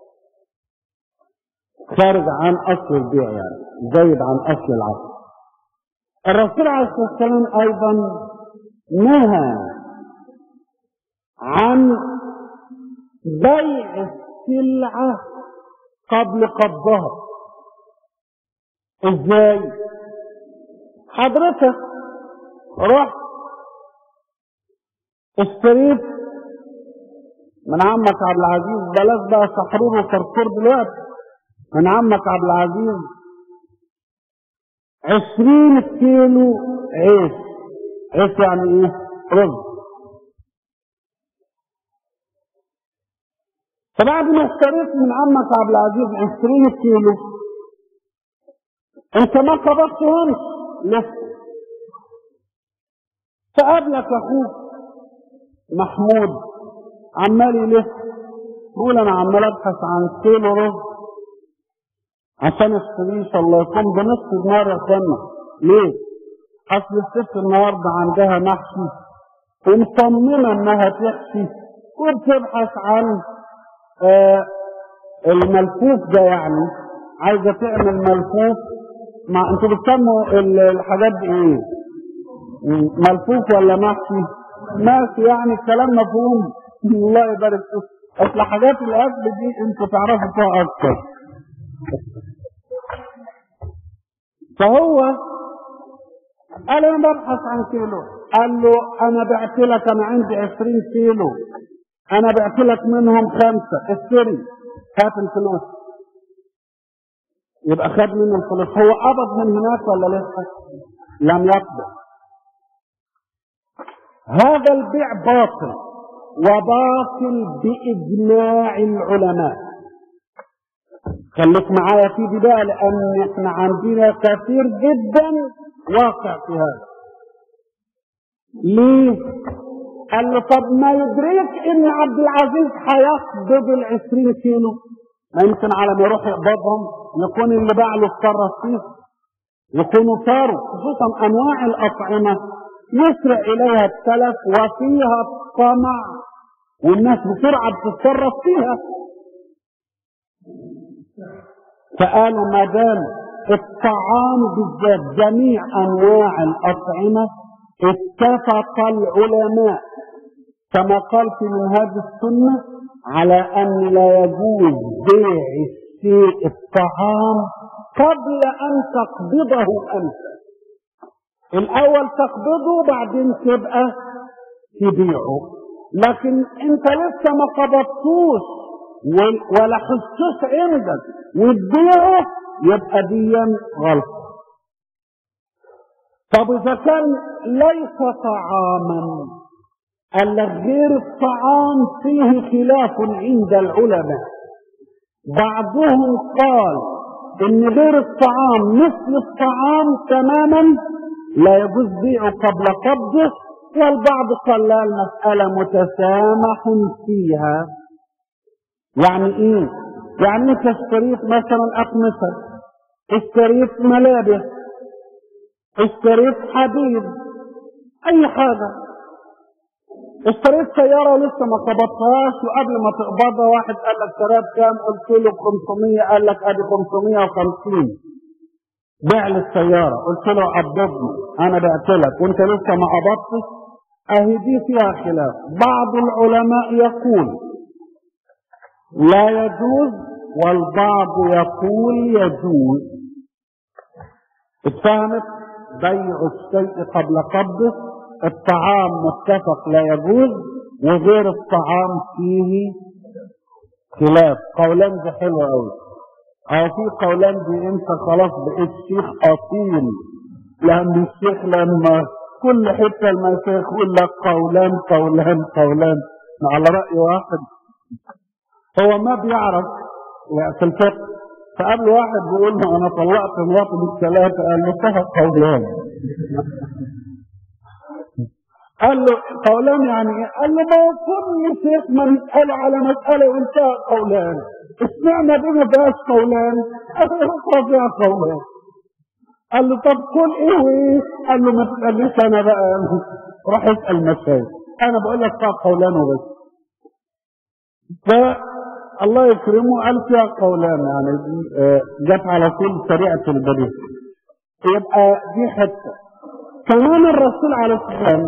خارج عن اصل البيع يعني زايد عن اصل العقد الرسول عليه الصلاه والسلام ايضا نهى عن بيع السلعه قبل قبضها ازاي حضرتك رحت اشتريت من عمك عبد العزيز بلاش بقى سحرور وكركور دلوقتي من عمك عبد العزيز عشرين كيلو عيش عيش يعني ايه رز فبعد ما اشتريت من عمك عبد العزيز عشرين كيلو انت ما قبضتهمش لسه فقابلك اخوك محمود عمال يلف يقول انا عمال ابحث عن كيلو رز عشان اشتريه الله يكون بنص دمار يا اخوانا ليه؟ اصل الست النهارده عندها محشي ومصممه انها تحشي وبتبحث عن آه الملفوف ده يعني عايزه تعمل ملفوف مع انتوا بتسموا الحاجات دي ايه؟ ملفوف ولا محشي؟ ماشي يعني الكلام مفهوم الله يبارك فيك اصل حاجات الاكل دي انتوا تعرفوا فيها اكتر فهو قال انا ببحث عن كيلو قال له انا بعت لك انا عندي عشرين كيلو انا بعت لك منهم خمسة اشتري هات الفلوس يبقى خد منه الفلوس هو قبض من هناك ولا لسه لم يقبض هذا البيع باطل وباطل بإجماع العلماء خليك معايا في دي بقى لأن احنا عندنا كثير جدا واقع في هذا ليه؟ قال له طب ما يدريك ان عبد العزيز هيقبض العشرين كيلو ما يمكن على ما يروح يقبضهم يكون اللي باع له اتصرف فيه يكونوا صاروا خصوصا انواع الاطعمه يسرع اليها التلف وفيها الطمع والناس بسرعه بتتصرف فيها فقالوا ما دام الطعام بالذات جميع انواع الاطعمه اتفق العلماء كما قال في منهاج السنه على ان لا يجوز بيع الشيء الطعام قبل ان تقبضه انت الاول تقبضه بعدين تبقى تبيعه لكن انت لسه ما قبضتوش ولا حسوس عندك وتبيعه يبقى ديا غلط طب اذا كان ليس طعاما قال غير الطعام فيه خلاف عند العلماء بعضهم قال ان غير الطعام مثل الطعام تماما لا يجوز بيعه قبل قبضه والبعض قال لا المسألة متسامح فيها يعني ايه يعني انت اشتريت مثلا اقمصة اشتريت ملابس اشتريت حديد اي حاجة اشتريت سيارة ولسه ما قبضتهاش وقبل ما تقبضها واحد قال لك شراب كام قلت له ب 500 قال لك ادي 550 بيع لي السيارة قلت له قبضني أنا بعت لك وأنت لسه ما قبضتش أهي دي فيها خلاف بعض العلماء يقول لا يجوز والبعض يقول يجوز اتفهمت بيع الشيء قبل قبضه الطعام متفق لا يجوز وغير الطعام فيه خلاف قولان دي حلوة قوي اه في قولان دي انت خلاص بقيت شيخ اصيل لان الشيخ لما كل حتة المشايخ يقول لك قولان قولان قولان على رأي واحد هو ما بيعرف في الفقه فقابل واحد بيقول له انا طلقت مراتي بالثلاثة قال له فيها قولان قال له قولان يعني ايه؟ قال له ما هو كل شيخ ما يسأل على مسألة وانتهى قولان اشمعنى دي ما فيهاش قولان؟ قال له اقرا فيها قولان قال له طب كل ايه وايه؟ قال له ما تسألنيش انا بقى راح اسأل مشايخ انا بقول لك فيها قولان وبس فالله يكرمه قال فيها قولان يعني آه، جت على طول سريعة البديهة يبقى دي حتة كمان الرسول عليه السلام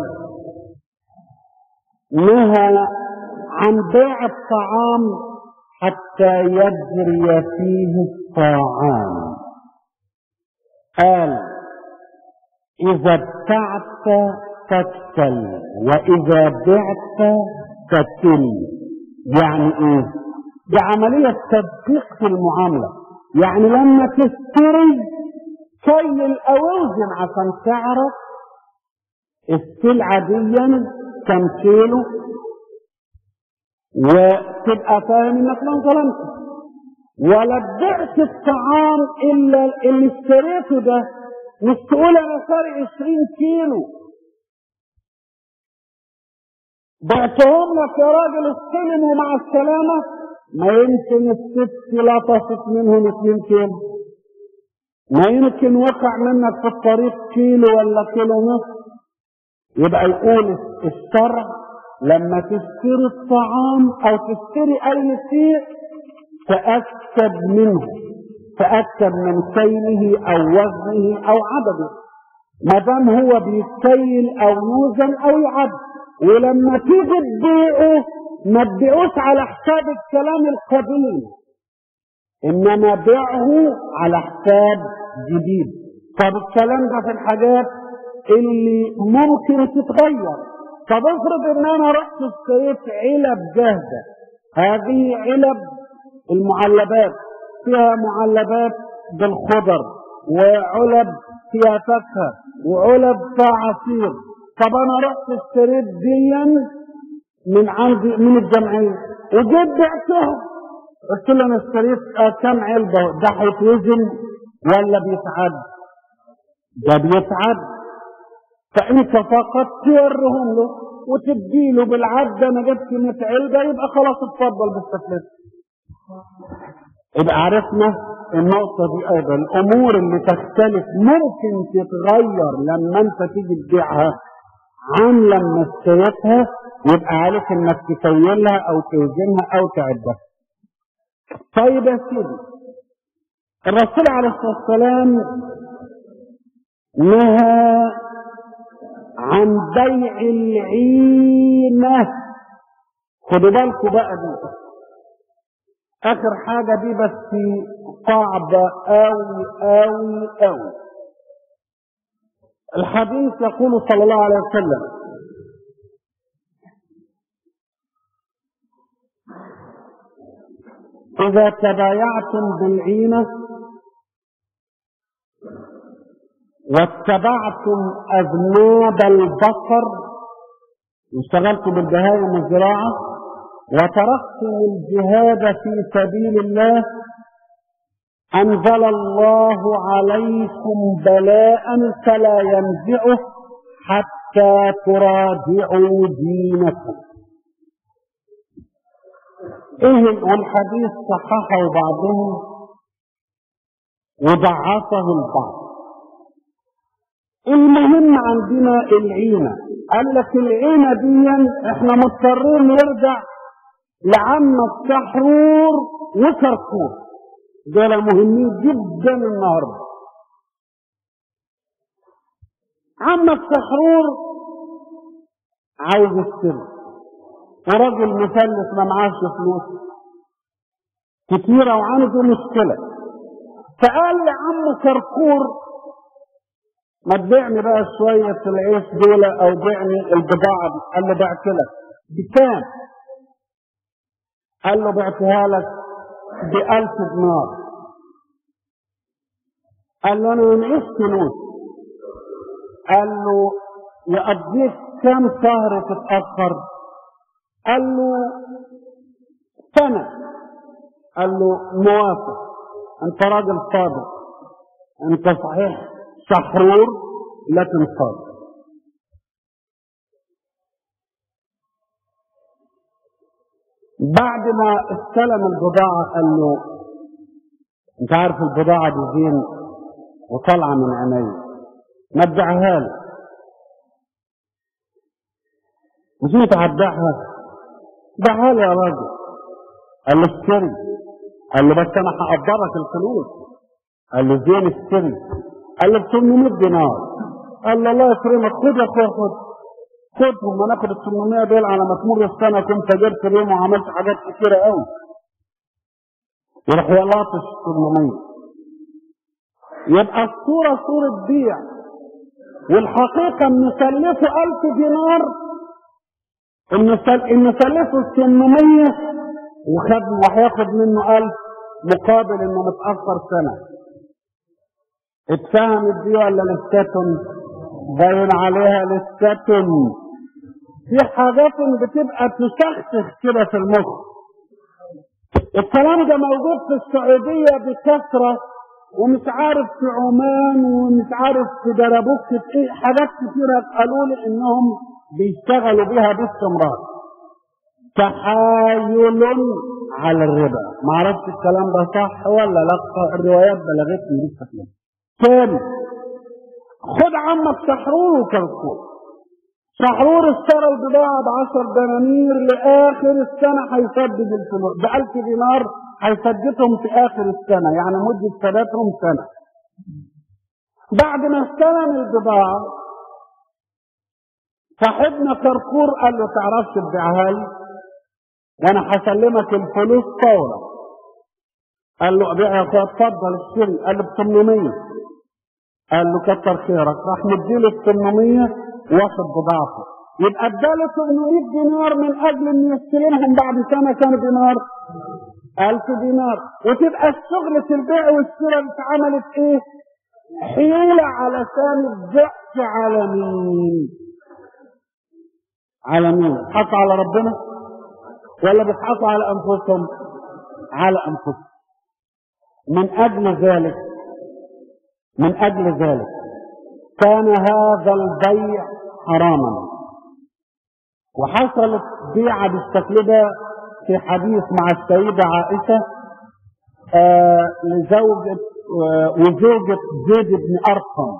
نهى عن بيع الطعام حتى يجري فيه الطعام قال إذا ابتعت فاكتل وإذا بعت فتل يعني إيه؟ دي عملية تدقيق في المعاملة يعني لما تشتري كيل أو اوزن عشان تعرف السلعة دي كم كيلو وتبقى فاهم انك لو ظلمت ولا بعت الطعام الا اللي اشتريته ده مش تقول انا سارق 20 كيلو بعتهم لك يا راجل استلم ومع السلامة ما يمكن الست لطست منهم 2 كيلو ما يمكن وقع منك في الطريق كيلو ولا كيلو ونص يبقى يقول الشرع لما تشتري الطعام او تشتري اي شيء تأكد منه تأكد من كيله او وزنه او عدده ما دام هو بيتكيل او يوزن او يعد ولما تيجي تبيعه ما تبيعوش على حساب الكلام القديم انما بيعه على حساب جديد طب الكلام ده في الحاجات اللي ممكن تتغير طب افرض ان انا رحت اشتريت علب جاهزه هذه علب المعلبات فيها معلبات بالخضر وعلب فيها فاكهه وعلب فيها عصير طب انا رحت اشتريت ديا من عندي من الجمعيه وجيت بعتها قلت له انا اشتريت آه كم علبه ده هيتوزن ولا بيتعد؟ ده بيتعد فانت فقط تورهم له وتديله بالعد انا جبت 100 علبه يبقى خلاص اتفضل بالتكلفه يبقى عرفنا النقطة دي أيضا الأمور اللي تختلف ممكن تتغير لما أنت تيجي تبيعها عن لما اشتريتها يبقى عليك إنك تكيلها أو توزنها أو تعدها. طيب يا سيدي الرسول عليه الصلاة والسلام نهى عن بيع العينة خدوا بالكم بقى دي اخر حاجة دي بس صعبة اوي اوي اوي الحديث يقول صلى الله عليه وسلم اذا تبايعتم بالعينة واتبعتم اذناب البصر واشتغلتم بالبهائم والزراعه وتركتم الجهاد في سبيل الله انزل الله عليكم بلاء فلا ينزعه حتى تراجعوا دينكم ايه والحديث صححه بعضهم وضعفه البعض المهم عندنا العينة قال لك العينة دي احنا مضطرين نرجع لعم السحرور وكركور دول مهمين جدا النهارده عمك سحرور عاوز يشتري وراجل مفلس ما معاش فلوس كتيرة وعنده مشكلة فقال لعمه كركور ما تبيعني بقى شوية العيش دول او بيعني البضاعة دي قال له بعت لك بكام قال له بعتها لك بألف دينار قال له انا ما معيش فلوس قال له يقضيك كم شهر تتأخر قال له سنة قال له موافق انت راجل صادق انت صحيح سحرور لكن صادق بعد ما استلم البضاعة قال له انت عارف البضاعة دي زين وطالعة من عيني ما تبيعها لي مش انت هتبيعها بيعها لي يا راجل قال له اشتري قال له بس انا هقدرك الفلوس قال له زين اشتري قال له ب 800 دينار قال له الله يكرمك خد يا اخويا خد خدهم وناخد ال 800 دول على ما تمر السنه كنت جبت بيهم وعملت حاجات كتيره قوي يروح يلاطش 800 يبقى الصورة صورة بيع والحقيقة ان سلفه ألف دينار ان ان سلفه 800 وخد وهياخد منه ألف مقابل انه متأخر سنة اتفهمت دي ولا لساتن باين عليها لساتن في حاجات بتبقى تشخشخ كده في المخ الكلام ده موجود في السعودية بكثرة ومش عارف في عمان ومش عارف في دربوك في ايه حاجات كتيرة قالوا لي انهم بيشتغلوا بيها باستمرار تحايل على الربا ما عرفت الكلام ده صح ولا لا الروايات بلغتني لسه كده تاني خد عمك سحرور وكركور سحرور اشترى البضاعة بعشر دنانير لآخر السنة هيسدد الفلوس بألف دينار هيسددهم في آخر السنة يعني مدة سدادهم سنة بعد ما استلم البضاعة صاحبنا كركور قال له تعرفش تبيعها لي وانا هسلمك الفلوس فورا قال له ابيع يا اخويا اتفضل اشتري قال له ب 800 قال له كتر خيرك راح مديله ال 800 واخد بضاعته يبقى اداله 800 دينار من اجل انه يستلمهم بعد سنه كام دينار؟ 1000 دينار وتبقى شغلة البيع والشراء اللي اتعملت ايه؟ حيلة علشان الضعف على مين؟ على مين؟ بيضحكوا على ربنا؟ ولا بيضحكوا على انفسهم؟ على انفسهم. من اجل ذلك من اجل ذلك كان هذا البيع حراما وحصلت بيعة بالشكل ده في حديث مع السيدة عائشة آه لزوجة آه وزوجة زيد بن أرقم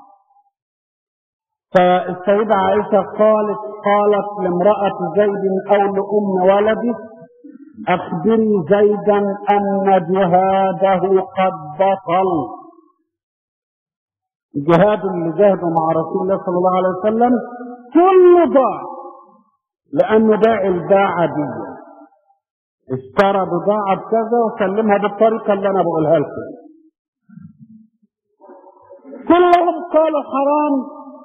فالسيدة عائشة قالت قالت لامرأة زيد أو لأم ولده أخبري زيدا أن جهاده قد بطل الجهاد اللي جاهده مع رسول الله صلى الله عليه وسلم كله ضاع لأنه باع الباعة دي اشترى بضاعة بكذا وسلمها بالطريقة اللي أنا بقولها لكم كلهم قالوا حرام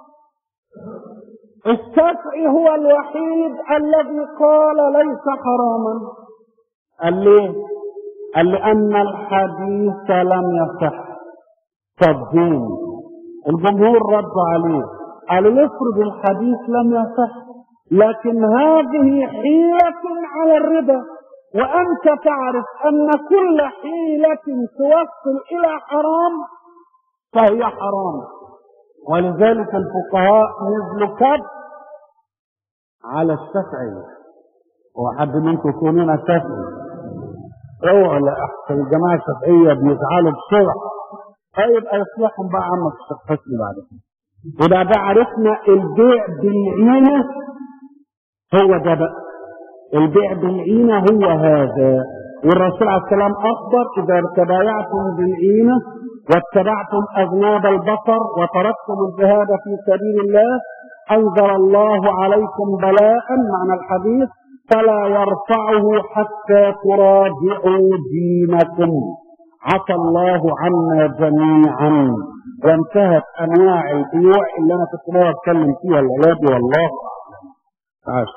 الشافعي هو الوحيد الذي قال ليس حراما قال ليه؟ قال لأن الحديث لم يصح كالدين الجمهور رد عليه قالوا نفرض الحديث لم يصح لكن هذه حيلة على الربا وأنت تعرف أن كل حيلة توصل إلى حرام فهي حرام ولذلك الفقهاء نزلوا كب على الشافعي وحد منكم يكونون شافعي اوعى لا احسن الجماعه الشافعيه بيزعلوا بسرعه طيب يصلحهم بقى عمك الشيخ حسني بعد كده يبقى ده عرفنا البيع بالعينه هو ده بقى البيع بالعينه هو هذا والرسول عليه السلام اخبر اذا تبايعتم بالعينه واتبعتم أذناب البصر وتركتم الجهاد في سبيل الله أنزل الله عليكم بلاء معنى الحديث فلا يرفعه حتى تراجعوا دينكم عفى الله عنا جميعا وانتهت انواع البيوع اللي انا كنت بقى اتكلم فيها العلاج والله عاش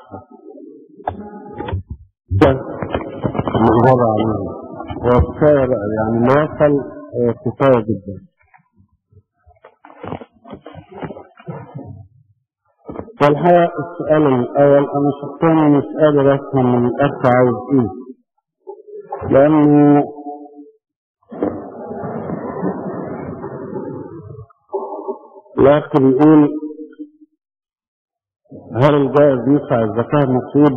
الإجابة عليه وكفاية بقى يعني اللي وصل آه، كفاية جدا والحقيقة السؤال الأول أنا شخصيا مش قادر أفهم من الأخ عاوز إيه لأنه الأخ بيقول هل الجائز يدفع الزكاة المفروض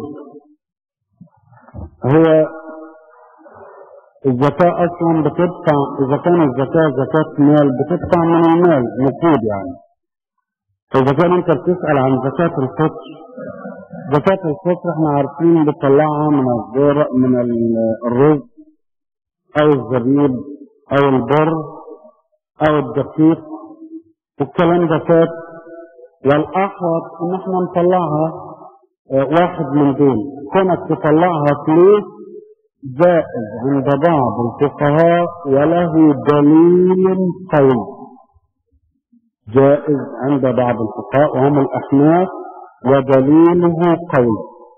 هو الزكاة أصلا بتدفع إذا كان الزكاة زكاة مال بتدفع من المال المفروض يعني فإذا كان أنت بتسأل عن زكاة الفطر زكاة الفطر احنا عارفين بتطلعها من الزرع من ال- الرز أو الزبيب أو البر أو الدقيق والكلام ده فات والأحوط إن احنا نطلعها اه، واحد من دول كونك تطلعها فلوس جائز عند بعض الفقهاء وله دليل قوي جائز عند بعض الفقهاء وهم الأحناف ودليله قوي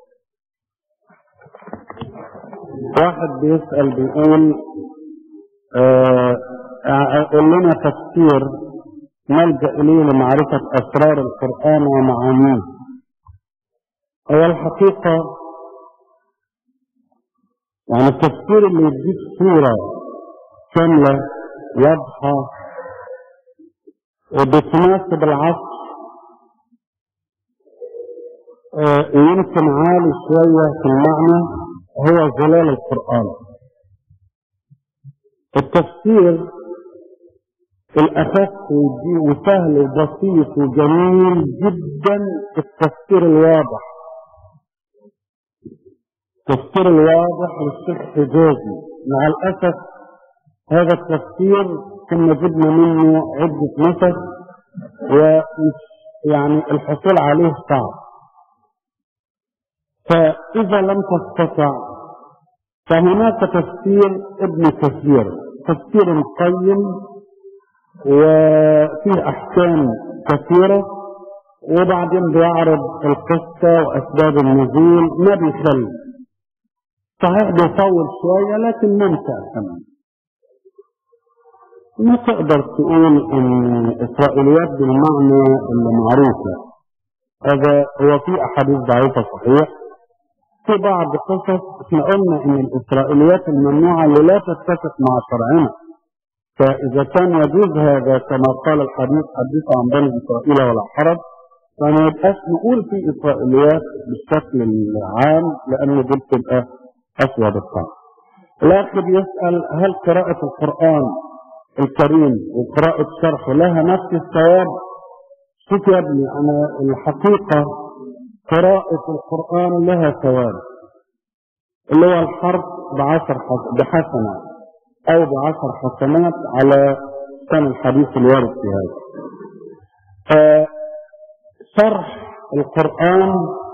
واحد بيسأل بيقول آه، آه، قول لنا تفسير نلجأ إليه لمعرفة أسرار القرآن ومعانيه هو الحقيقة يعني التفسير اللي يديك صورة كاملة واضحة وبتناسب العصر آه، يمكن عالي شوية في المعنى هو ظلال القرآن التفسير الأخف ودي- وسهل وبسيط وجميل جدا التفسير الواضح التفسير الواضح للشيخ حجازي مع الأسف هذا التفسير كنا جبنا منه عدة نسخ ومش يعني الحصول عليه صعب فإذا لم تستطع فهناك تفسير ابن كثير تفسير قيم وفيه أحكام كثيرة وبعدين بيعرض القصة وأسباب النزول ما بيخلي صحيح بيطول شوية لكن ممتع كمان ما تقدر تقول ان اسرائيليات بالمعنى اللي معروفة هذا هو في احاديث ضعيفة صحيح في بعض قصص احنا قلنا ان الاسرائيليات الممنوعة اللي لا تتفق مع شرعنا فاذا كان يجوز هذا كما قال الحديث حديث عن بني اسرائيل ولا حرج فما يبقاش نقول في اسرائيليات بالشكل العام لان دي بتبقى اسود الطعم الاخر يسال هل قراءة القرآن الكريم وقراءة شرحه لها نفس الثواب شوف يا ابني انا الحقيقة قراءة القرآن لها ثواب اللي هو الحرف بعشر حس- بحسنة او بعشر حسنات على سن الحديث الوارد في هذا آه، شرح القرآن